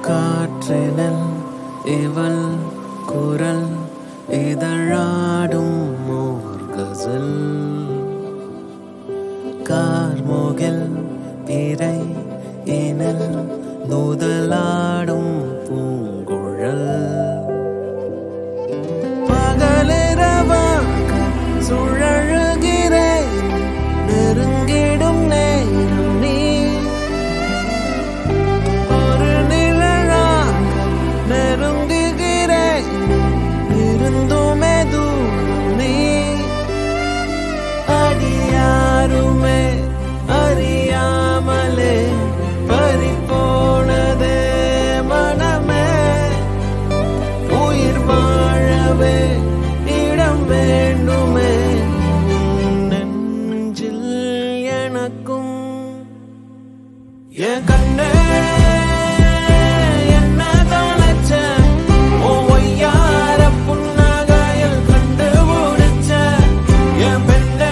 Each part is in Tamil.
காற்றினில் இவள் குரல் இதழாடும் ஓர் கசல் கார்முகில் பிறை இனில் நூதலாடும் பூங்குழல் பகலிரவாக சுழழுகிறேன் நெருங்கிடும் நேரம் நீ ஒரு நிழலாக நெருங்குகிறேன் இருந்துமே தூரம் நீ அடியாருமே அறியாமலே பறிபோனதே மனமே உயிர் வாழவே இடம் வேண்டுமே உன் நெஞ்சில் எனக்கும் என் கண்ணே என்ன தொலைச்ச உன் ஒய்யார புன்னகையில் கண்டுபிடிச்ச என் பெண்ணே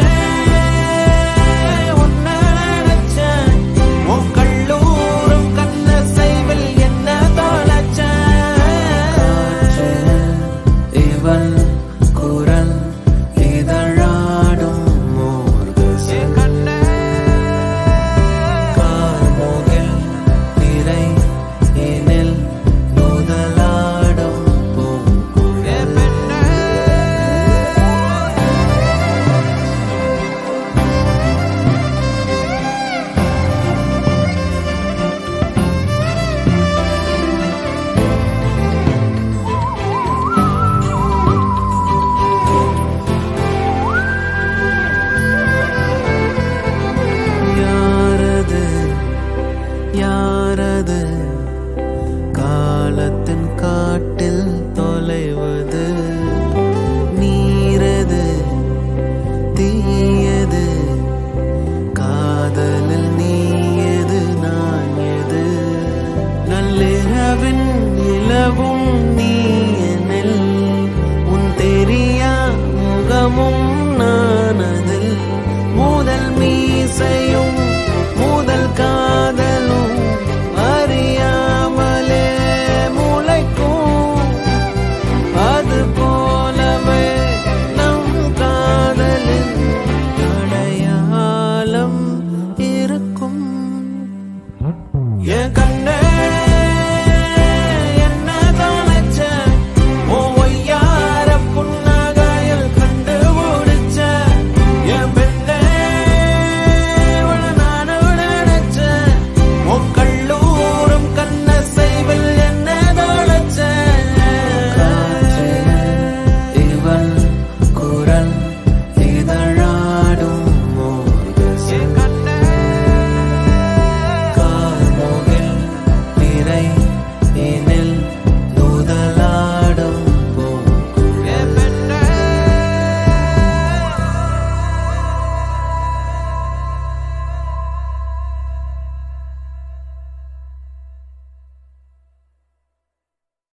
உன்னை நினைச்ச உன் கல்லூரும் கண்ண செய்வில் என்ன தொலைச்ச இவள் குரல் இதழாடும் மோர்கசே கண்ணே கார்முகில் திரை இனில் நூதலாடும் பூங்குழல் யாரது யாரது